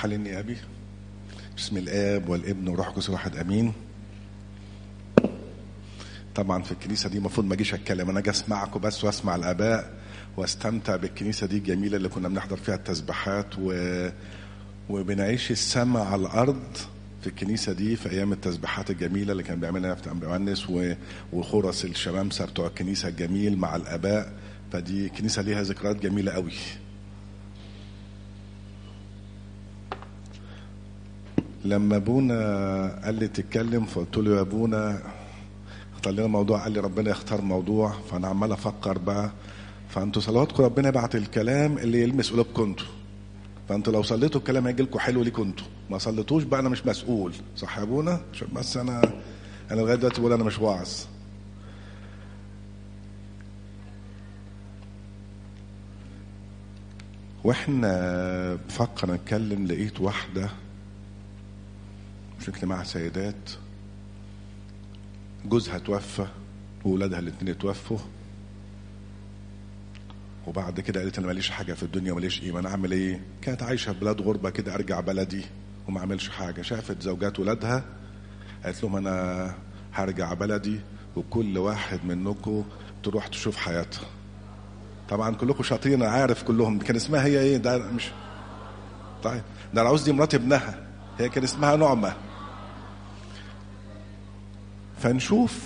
حلني يا أبي بسم الآب والابن والروح القدس واحد أمين طبعا في الكنيسة دي المفروض ما أجيش أتكلم أنا أجي أسمعكم بس وأسمع الآباء واستمتع بالكنيسة دي الجميلة اللي كنا بنحضر فيها التسبيحات و... وبنعيش السماء على الأرض في الكنيسة دي في أيام التسبيحات الجميلة اللي كان بيعملها في مؤنس و... وخرس الشمامسة بتوع الكنيسة الجميل مع الآباء فدي كنيسة ليها ذكريات جميلة قوي لما ابونا قال لي تتكلم فقلت له يا ابونا اختار لنا موضوع قال لي ربنا يختار موضوع فانا عمال افكر بقى فانتوا صلواتكم ربنا يبعت الكلام اللي يلمس قلوبكم انتوا فانتوا لو صليتوا الكلام هيجي لكم حلو ليكم انتوا ما صليتوش بقى انا مش مسؤول صح يا ابونا عشان بس انا انا لغايه دلوقتي بقول انا مش واعظ واحنا بفكر نتكلم لقيت واحده في اجتماع سيدات جوزها توفى وولادها الاثنين اتوفوا وبعد كده قالت انا ماليش حاجه في الدنيا ماليش قيمه انا اعمل ايه؟ كانت عايشه في بلاد غربه كده ارجع بلدي وما اعملش حاجه شافت زوجات ولادها قالت لهم انا هرجع بلدي وكل واحد منكم تروح تشوف حياتها طبعا كلكم شاطرين انا عارف كلهم كان اسمها هي ايه ده مش طيب ده العروس دي مرات ابنها هي كان اسمها نعمه فنشوف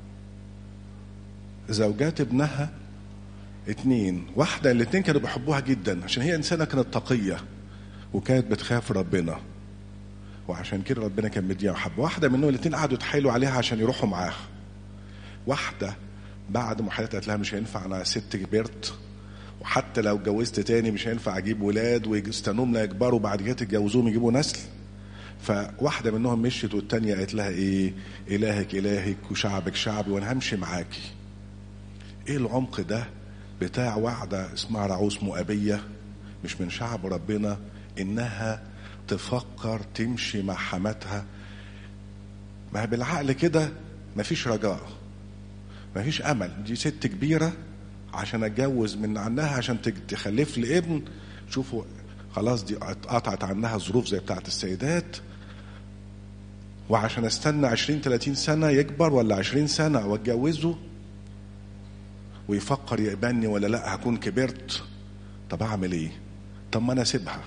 زوجات ابنها اتنين واحدة الاتنين كانوا بيحبوها جدا عشان هي إنسانة كانت تقية وكانت بتخاف ربنا وعشان كده ربنا كان مديها محبة واحدة منهم الاتنين قعدوا يتحايلوا عليها عشان يروحوا معاها واحدة بعد محاولات قالت لها مش هينفع أنا ست كبرت وحتى لو اتجوزت تاني مش هينفع أجيب ولاد ويستنوهم لا يكبروا بعد كده تتجوزوهم يجيبوا نسل فواحدة منهم مشيت والتانية قالت لها ايه إلهك إلهك وشعبك شعبي وأنا همشي معاكي ايه العمق ده بتاع واحدة اسمها رعوس مؤبية مش من شعب ربنا إنها تفكر تمشي مع حماتها ما بالعقل كده مفيش رجاء مفيش أمل دي ست كبيرة عشان أتجوز من عنها عشان تخلف لي ابن شوفوا خلاص دي اتقطعت عنها ظروف زي بتاعت السيدات وعشان استنى عشرين تلاتين سنة يكبر ولا عشرين سنة واتجوزه ويفكر يقبلني ولا لا هكون كبرت طب اعمل ايه طب ما انا اسيبها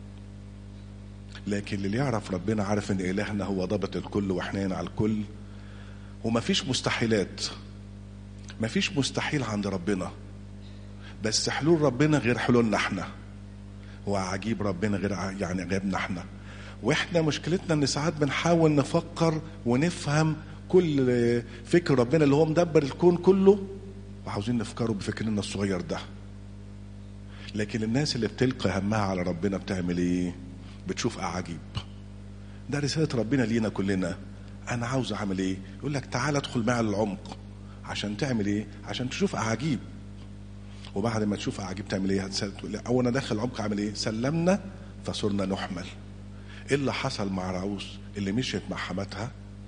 لكن اللي يعرف ربنا عارف ان الهنا هو ضابط الكل وحنين على الكل ومفيش مستحيلات مفيش مستحيل عند ربنا بس حلول ربنا غير حلولنا احنا وعجيب ربنا غير يعني غيرنا احنا واحنا مشكلتنا ان ساعات بنحاول نفكر ونفهم كل فكر ربنا اللي هو مدبر الكون كله وعاوزين نفكره بفكرنا الصغير ده لكن الناس اللي بتلقى همها على ربنا بتعمل ايه بتشوف اعاجيب ده رسالة ربنا لينا كلنا انا عاوز اعمل ايه يقول لك تعال ادخل معي العمق عشان تعمل ايه عشان تشوف اعاجيب وبعد ما تشوف اعاجيب تعمل ايه تقول اول انا داخل العمق اعمل ايه سلمنا فصرنا نحمل ايه اللي حصل مع رعوس اللي مشيت مع حماتها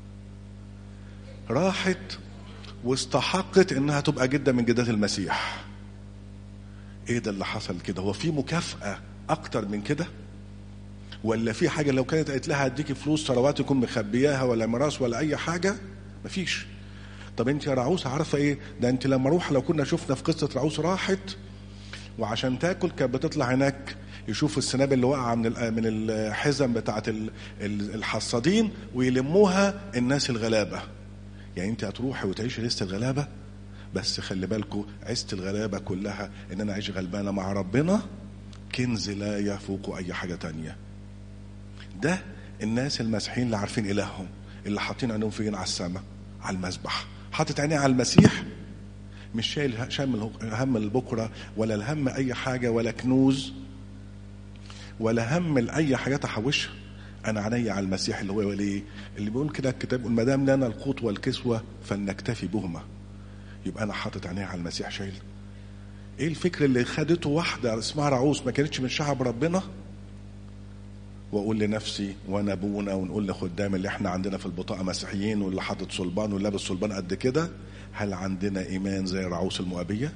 راحت واستحقت انها تبقى جده من جدات المسيح ايه ده اللي حصل كده هو في مكافاه اكتر من كده ولا في حاجه لو كانت قالت لها هديكي فلوس ثروات يكون مخبياها ولا ميراث ولا اي حاجه مفيش طب انت يا رعوس عارفه ايه ده انت لما اروح لو كنا شفنا في قصه رعوس راحت وعشان تاكل كانت بتطلع هناك يشوف السناب اللي وقع من من الحزم بتاعه الحصادين ويلموها الناس الغلابه يعني انت هتروحي وتعيشي عيشه الغلابه بس خلي بالكم عيشه الغلابه كلها ان انا اعيش غلبانه مع ربنا كنز لا يفوق اي حاجه تانية ده الناس المسيحيين اللي عارفين الههم اللي حاطين عينهم فين على السماء على المسبح حاطط عينيه على المسيح مش شايل شام هم البكره ولا الهم اي حاجه ولا كنوز ولا هم لاي حاجات احوشها انا عيني على المسيح اللي هو وليه اللي بيقول كده الكتاب ما دام لنا القوت والكسوه فلنكتفي بهما يبقى انا حاطط عيني على المسيح شايل ايه الفكر اللي خدته واحده اسمها رعوس ما كانتش من شعب ربنا واقول لنفسي وانا ابونا ونقول لخدام اللي احنا عندنا في البطاقه مسيحيين واللي حاطط صلبان واللي صلبان قد كده هل عندنا ايمان زي رعوس المؤبيه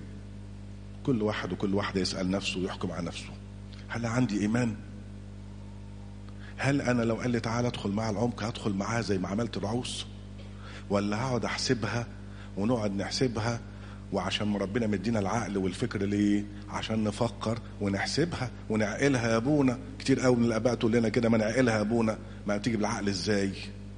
كل واحد وكل واحده يسال نفسه ويحكم على نفسه هل عندي ايمان هل انا لو قال لي تعالى ادخل مع العمق هدخل معاها زي ما عملت العوس ولا هقعد احسبها ونقعد نحسبها وعشان ربنا مدينا العقل والفكر ليه عشان نفكر ونحسبها ونعقلها يا ابونا كتير قوي من الاباء تقول لنا كده ما نعقلها يا ابونا ما تيجي بالعقل ازاي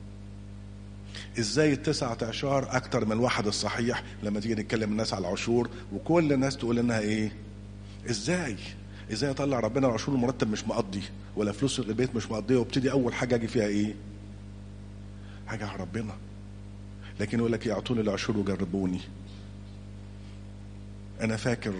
ازاي التسعة عشر اكتر من الواحد الصحيح لما تيجي نتكلم الناس على العشور وكل الناس تقول انها ايه ازاي ازاي اطلع ربنا العشور المرتب مش مقضي ولا فلوس البيت مش مقضيه وابتدي اول حاجه اجي فيها ايه حاجه على ربنا لكن يقول لك يعطوني العشور وجربوني انا فاكر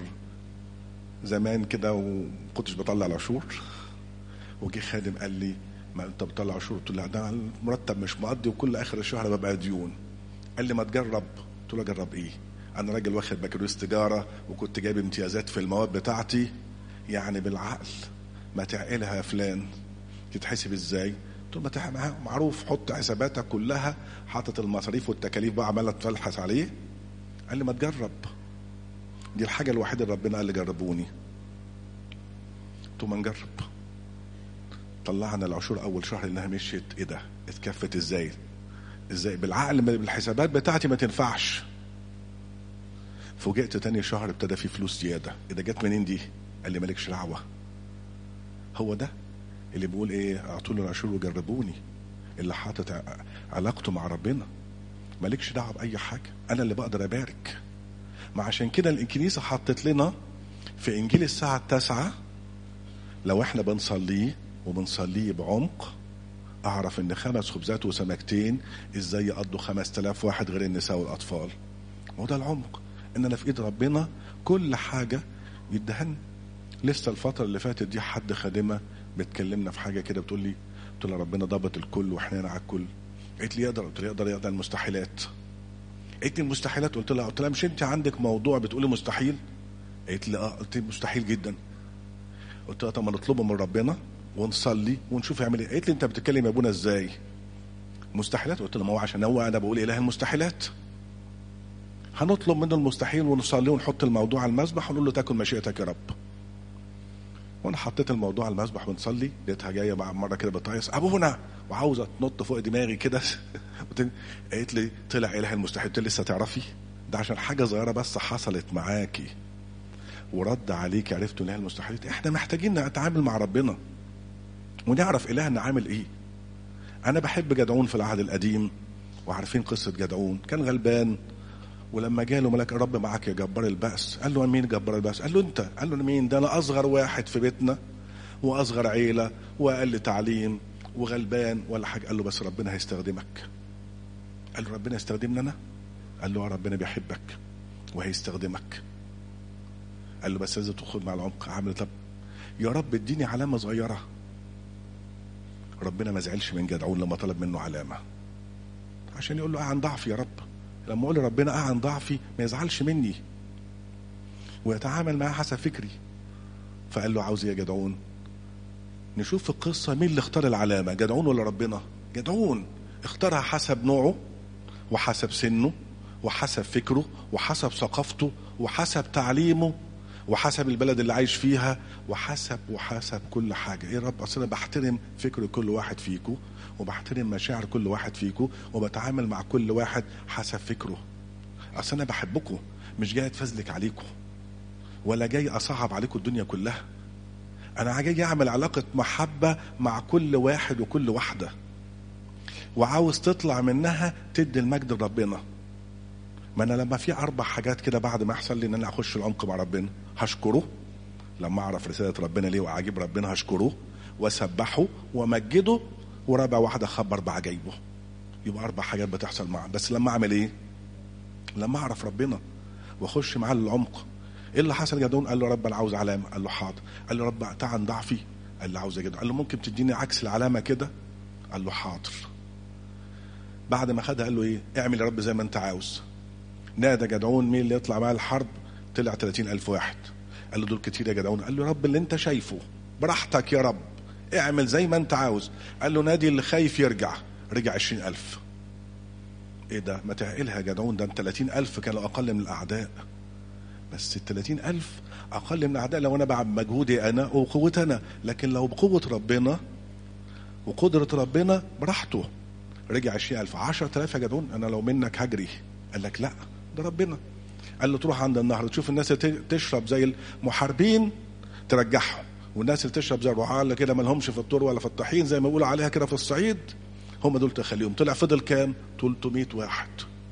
زمان كده وكنتش بطلع العشور وجي خادم قال لي ما انت بتطلع عشور قلت له ده المرتب مش مقضي وكل اخر الشهر ببقى ديون قال لي ما تجرب قلت له اجرب ايه انا راجل واخد بكالوريوس تجاره وكنت جايب امتيازات في المواد بتاعتي يعني بالعقل ما تعقلها يا فلان تتحسب ازاي قلت له ما معروف حط حساباتك كلها حاطط المصاريف والتكاليف بقى عماله تلحس عليه قال لي ما تجرب دي الحاجة الوحيدة اللي ربنا قال لي جربوني قلت ما نجرب طلعنا العشور أول شهر إنها مشيت إيه ده اتكفت إزاي إزاي بالعقل بالحسابات بتاعتي ما تنفعش فوجئت تاني شهر ابتدى في فلوس زيادة إيه ده جت منين دي قال لي مالكش دعوة هو ده اللي بيقول إيه أعطوا له العشور وجربوني اللي حاطط علاقته مع ربنا مالكش دعوة بأي حاجة أنا اللي بقدر أبارك ما عشان كده الكنيسة حطت لنا في إنجيل الساعة التاسعة لو احنا بنصليه وبنصليه بعمق أعرف إن خمس خبزات وسمكتين إزاي يقضوا خمس تلاف واحد غير النساء والأطفال وده العمق إن أنا في إيد ربنا كل حاجة يدهن لسه الفترة اللي فاتت دي حد خادمة بتكلمنا في حاجة كده بتقول لي قلت لها ربنا ضابط الكل وإحنا على الكل قالت لي يقدر قلت لها يقدر يقدر المستحيلات قالت لي المستحيلات قلت لها قلت لها مش انت عندك موضوع بتقولي مستحيل قالت لي اه قلت لي مستحيل جدا قلت لها طب ما نطلبه من ربنا ونصلي ونشوف يعمل ايه قالت لي انت بتتكلم يا ابونا ازاي مستحيلات قلت لها ما هو عشان هو انا بقول اله المستحيلات هنطلب منه المستحيل ونصلي ونحط الموضوع على المسبح ونقول له تاكل مشيئتك يا رب وانا حطيت الموضوع على المسبح ونصلي لقيتها جايه مع مره كده بتعيص ابونا وعاوزه تنط فوق دماغي كده قالت لي طلع اله المستحيل قلت لسه تعرفي ده عشان حاجه صغيره بس حصلت معاكي ورد عليك عرفت اله المستحيل احنا محتاجين نتعامل مع ربنا ونعرف الهنا عامل ايه انا بحب جدعون في العهد القديم وعارفين قصه جدعون كان غلبان ولما جاله ملاك الرب معاك يا جبار البأس قال له مين جبار البأس قال له انت قال له مين ده انا اصغر واحد في بيتنا واصغر عيله واقل تعليم وغلبان ولا حاجه قال له بس ربنا هيستخدمك قال له ربنا يستخدمني انا قال له ربنا بيحبك وهيستخدمك قال له بس لازم تدخل مع العمق عامل طب يا رب اديني علامه صغيره ربنا ما زعلش من جدعون لما طلب منه علامه عشان يقول له اه عن ضعفي يا رب لما اقول لربنا اه عن ضعفي ما يزعلش مني ويتعامل معاه حسب فكري فقال له عاوز ايه يا جدعون نشوف في القصة مين اللي اختار العلامة جدعون ولا ربنا جدعون اختارها حسب نوعه وحسب سنه وحسب فكره وحسب ثقافته وحسب تعليمه وحسب البلد اللي عايش فيها وحسب وحسب كل حاجة ايه رب اصل انا بحترم فكر كل واحد فيكم وبحترم مشاعر كل واحد فيكم وبتعامل مع كل واحد حسب فكره اصل انا بحبكم مش جاي اتفزلك عليكم ولا جاي اصعب عليكم الدنيا كلها انا جاي اعمل علاقة محبة مع كل واحد وكل واحدة وعاوز تطلع منها تدي المجد لربنا ما انا لما في اربع حاجات كده بعد ما يحصل لي ان انا اخش العمق مع ربنا هشكره لما اعرف رسالة ربنا ليه واعجب ربنا هشكره واسبحه وامجده ورابع واحدة اخبر بعجايبه يبقى اربع حاجات بتحصل معاه بس لما اعمل ايه لما اعرف ربنا واخش معاه للعمق ايه اللي حصل يا دون قال له رب انا عاوز علامه قال له حاضر قال له رب اقطع عن ضعفي قال له عاوز كده قال له ممكن تديني عكس العلامه كده قال له حاضر بعد ما خدها قال له ايه اعمل يا رب زي ما انت عاوز نادى جدعون مين اللي يطلع معاه الحرب طلع 30 ألف واحد قال له دول كتير يا جدعون قال له يا رب اللي انت شايفه براحتك يا رب اعمل زي ما انت عاوز قال له نادي اللي خايف يرجع رجع 20 ألف ايه ده ما تعقلها يا جدعون ده 30 ألف كانوا أقل من الأعداء بس ال 30 ألف أقل من الأعداء لو أنا بعمل مجهودي أنا وقوة أنا لكن لو بقوة ربنا وقدرة ربنا براحته رجع عشرين ألف عشرة آلاف يا جدعون أنا لو منك هجري قال لك لا ده ربنا قال له تروح عند النهر تشوف الناس اللي تشرب زي المحاربين ترجعهم والناس اللي تشرب زي الرعاة كده ما لهمش في الطور ولا في الطحين زي ما بيقولوا عليها كده في الصعيد هم دول تخليهم طلع فضل كام 300 واحد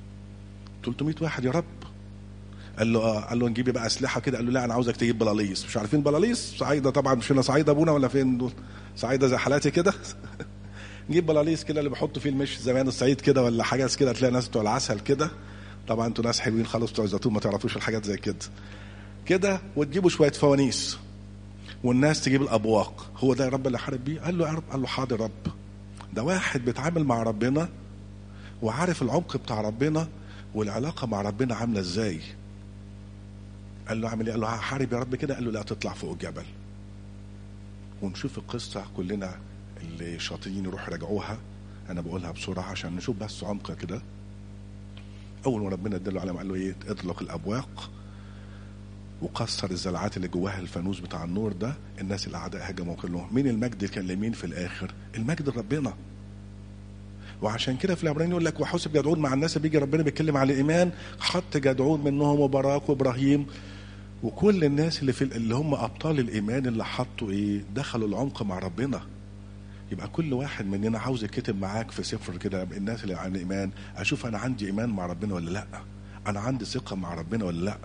300 واحد يا رب قال له اه قال له نجيب بقى اسلحه كده قال له لا انا عاوزك تجيب بلاليص مش عارفين بلاليص صعيده طبعا مش هنا صعيده ابونا ولا فين دول صعيده زي حالاتي كده نجيب بلاليص كده اللي بيحطوا فيه المش زمان الصعيد كده ولا حاجات كده تلاقي ناس بتوع العسل كده طبعا انتوا ناس حلوين خالص بتوع الزيتون ما تعرفوش الحاجات زي كده كده وتجيبوا شويه فوانيس والناس تجيب الابواق هو ده يا رب اللي حارب بيه قال له يا رب قال له حاضر رب ده واحد بيتعامل مع ربنا وعارف العمق بتاع ربنا والعلاقه مع ربنا عامله ازاي قال له اعمل ايه قال له هحارب يا رب كده قال له لا تطلع فوق الجبل ونشوف القصه كلنا اللي شاطرين يروحوا يراجعوها انا بقولها بسرعه عشان نشوف بس عمق كده اول ما ربنا اداله علم قال له ايه اطلق الابواق وكسر الزلعات اللي جواها الفانوس بتاع النور ده الناس الاعداء هجموا كلهم مين المجد اللي كان لمين في الاخر المجد لربنا وعشان كده في العبرانيين يقول لك وحسب جدعون مع الناس بيجي ربنا بيتكلم على الايمان حط جدعون منهم وبراك وابراهيم وكل الناس اللي في اللي هم ابطال الايمان اللي حطوا ايه دخلوا العمق مع ربنا يبقى كل واحد مننا عاوز يكتب معاك في سفر كده الناس اللي عن ايمان اشوف انا عندي ايمان مع ربنا ولا لا انا عندي ثقه مع ربنا ولا لا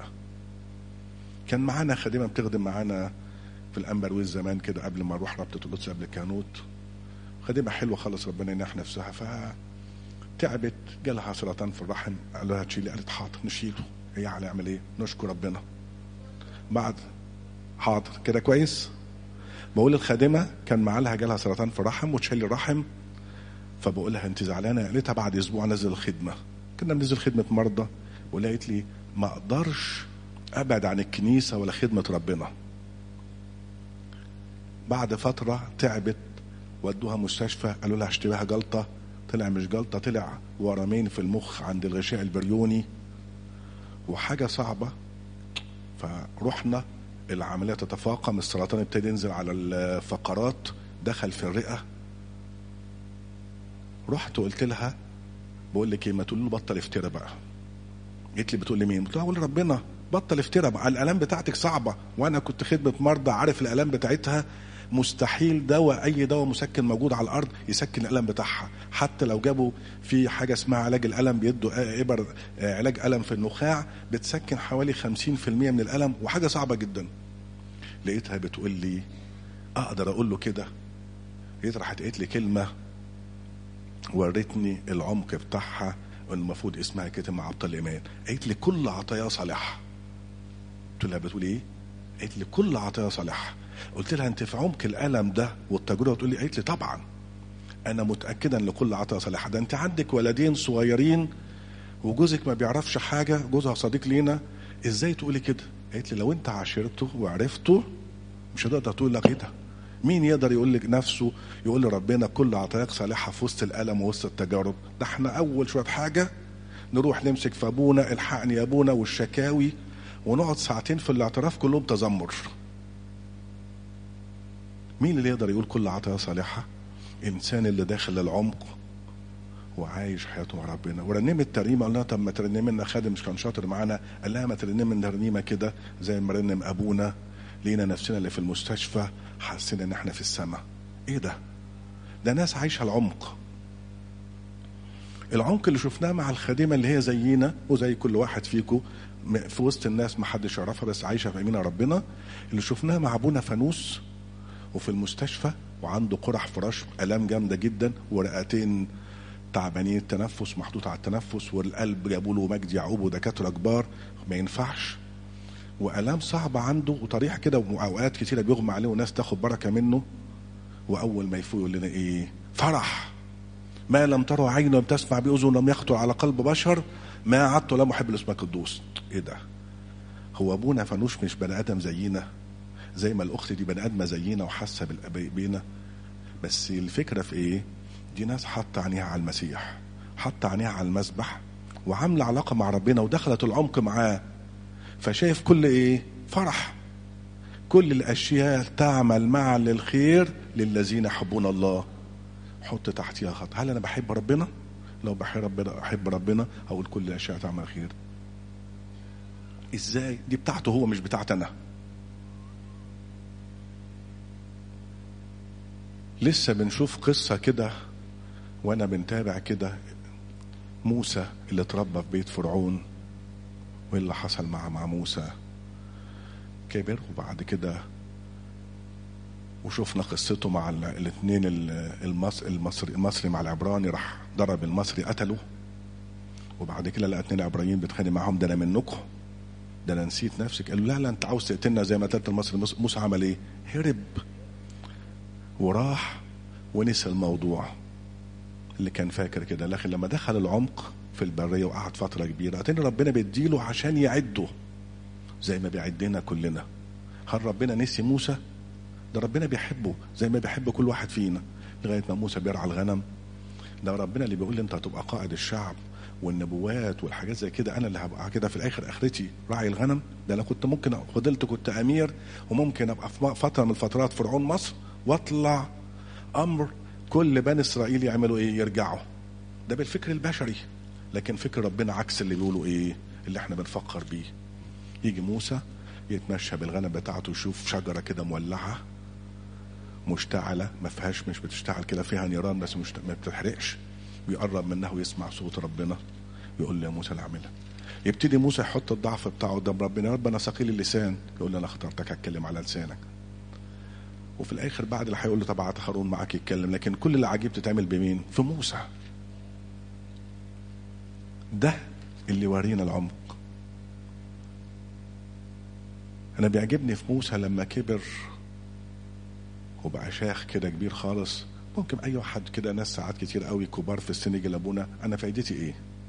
كان معانا خادمه بتخدم معانا في الانبرويز زمان كده قبل ما اروح رابطه القدس قبل الكهنوت خادمه حلوه خالص ربنا ينح نفسها ف تعبت جالها سرطان في الرحم قالوا لها تشيلي قالت حاضر نشيله هي هنعمل ايه نشكر ربنا بعد حاضر كده كويس بقول الخادمه كان معاها لها جالها سرطان في الرحم وتشيل الرحم فبقول لها انت زعلانه قالتها بعد اسبوع نزل الخدمه كنا بننزل خدمه مرضى بقول قالت لي ما اقدرش ابعد عن الكنيسه ولا خدمه ربنا بعد فتره تعبت ودوها مستشفى قالوا لها اشتباها جلطه طلع مش جلطه طلع ورمين في المخ عند الغشاء البريوني وحاجه صعبه فرحنا العمليه تتفاقم السرطان ابتدى ينزل على الفقرات دخل في الرئه رحت وقلت لها بقول لك ايه ما تقول له بطل افترى بقى قالت لي بتقول لي مين؟ قلت لها قول ربنا بطل افترى بقى الالام بتاعتك صعبه وانا كنت خدمه مرضى عارف الالام بتاعتها مستحيل دواء اي دواء مسكن موجود على الارض يسكن الالم بتاعها حتى لو جابوا في حاجه اسمها علاج الالم بيدوا ابر علاج الم في النخاع بتسكن حوالي 50% من الالم وحاجه صعبه جدا لقيتها بتقول لي اقدر اقول له كده لقيت راحت قالت لي كلمه ورتني العمق بتاعها المفروض اسمها كده مع ابطال الايمان قالت لي كل عطايا صالحه قلت لها بتقول ايه قالت لي كل عطايا صالحه قلت لها انت في عمق الالم ده والتجربه تقول لي قالت لي طبعا انا متاكدا ان كل عطايا صالحه ده انت عندك ولدين صغيرين وجوزك ما بيعرفش حاجه جوزها صديق لينا ازاي تقولي كده قالت لي لو انت عاشرته وعرفته مش هتقدر تقول لك ايه ده مين يقدر يقول لك نفسه يقول لربنا كل عطاياك صالحه في وسط الالم ووسط التجارب ده احنا اول شويه حاجه نروح نمسك في ابونا الحقني يا ابونا والشكاوي ونقعد ساعتين في الاعتراف كلهم تذمر مين اللي يقدر يقول كل عطايا صالحه الانسان اللي داخل العمق وعايش حياته مع ربنا ورنمت ترنيمه قلنا طب ما ترنم لنا خادم مش كان شاطر معانا قال لها ما ترنم لنا ترنيمه كده زي ما رنم ابونا لينا نفسنا اللي في المستشفى حاسين ان احنا في السماء ايه ده ده ناس عايشه العمق العمق اللي شفناه مع الخادمه اللي هي زينا وزي كل واحد فيكم في وسط الناس ما حدش يعرفها بس عايشه في امينه ربنا اللي شفناه مع ابونا فانوس وفي المستشفى وعنده قرح فراش الام جامده جدا ورئتين تعبانين التنفس محطوط على التنفس والقلب جابوا له مجد يعقوب ودكاتره كبار ما ينفعش والام صعبه عنده وطريح كده واوقات كتيره بيغمى عليه وناس تاخد بركه منه واول ما يفوق يقول لنا ايه فرح ما لم تروا عين لم تسمع باذن لم يخطر على قلب بشر ما عدت لا محب لاسمك القدوس ايه ده هو ابونا فانوش مش بني ادم زينا زي ما الاخت دي بني ادمه زينا وحاسه بينا بس الفكره في ايه دي ناس حاطه عينيها على المسيح حاطه عينيها على المسبح وعامله علاقه مع ربنا ودخلت العمق معاه فشايف كل ايه فرح كل الاشياء تعمل معا للخير للذين يحبون الله حط تحتيها خط هل انا بحب ربنا لو بحب ربنا احب ربنا اقول كل الاشياء تعمل خير ازاي دي بتاعته هو مش بتاعتي انا لسه بنشوف قصة كده وانا بنتابع كده موسى اللي اتربى في بيت فرعون وايه اللي حصل مع مع موسى كبر وبعد كده وشفنا قصته مع الاثنين المصري المصري المصري مع العبراني راح ضرب المصري قتله وبعد كده لقى اتنين عبرانيين بيتخانق معاهم ده انا منكم ده انا نسيت نفسك قالوا لا لا انت عاوز تقتلنا زي ما قتلت المصري موسى عمل ايه؟ هرب وراح ونسى الموضوع اللي كان فاكر كده لكن لما دخل العمق في البرية وقعد فترة كبيرة تاني ربنا بيديله عشان يعده زي ما بيعدنا كلنا هل ربنا نسي موسى ده ربنا بيحبه زي ما بيحب كل واحد فينا لغاية ما موسى بيرعى الغنم ده ربنا اللي بيقول لي انت هتبقى قائد الشعب والنبوات والحاجات زي كده انا اللي هبقى كده في الاخر اخرتي راعي الغنم ده انا كنت ممكن فضلت كنت امير وممكن ابقى في فتره من فترات فرعون مصر واطلع امر كل بني اسرائيل يعملوا ايه يرجعوا ده بالفكر البشري لكن فكر ربنا عكس اللي بيقولوا ايه اللي احنا بنفكر بيه يجي موسى يتمشى بالغنم بتاعته يشوف شجره كده مولعه مشتعله ما فيهاش مش بتشتعل كده فيها نيران بس مش ما بتحرقش ويقرب منها ويسمع صوت ربنا يقول له يا موسى اعملها يبتدي موسى يحط الضعف بتاعه قدام ربنا يا رب انا ثقيل اللسان يقول له انا اخترتك اتكلم على لسانك وفي الاخر بعد اللي هيقول له طب هارون معاك يتكلم لكن كل العجيب تتعمل بمين؟ في موسى. ده اللي يورينا العمق. انا بيعجبني في موسى لما كبر وبقى شيخ كده كبير خالص ممكن اي واحد كده ناس ساعات كتير قوي كبار في السن يجي لابونا انا فايدتي ايه؟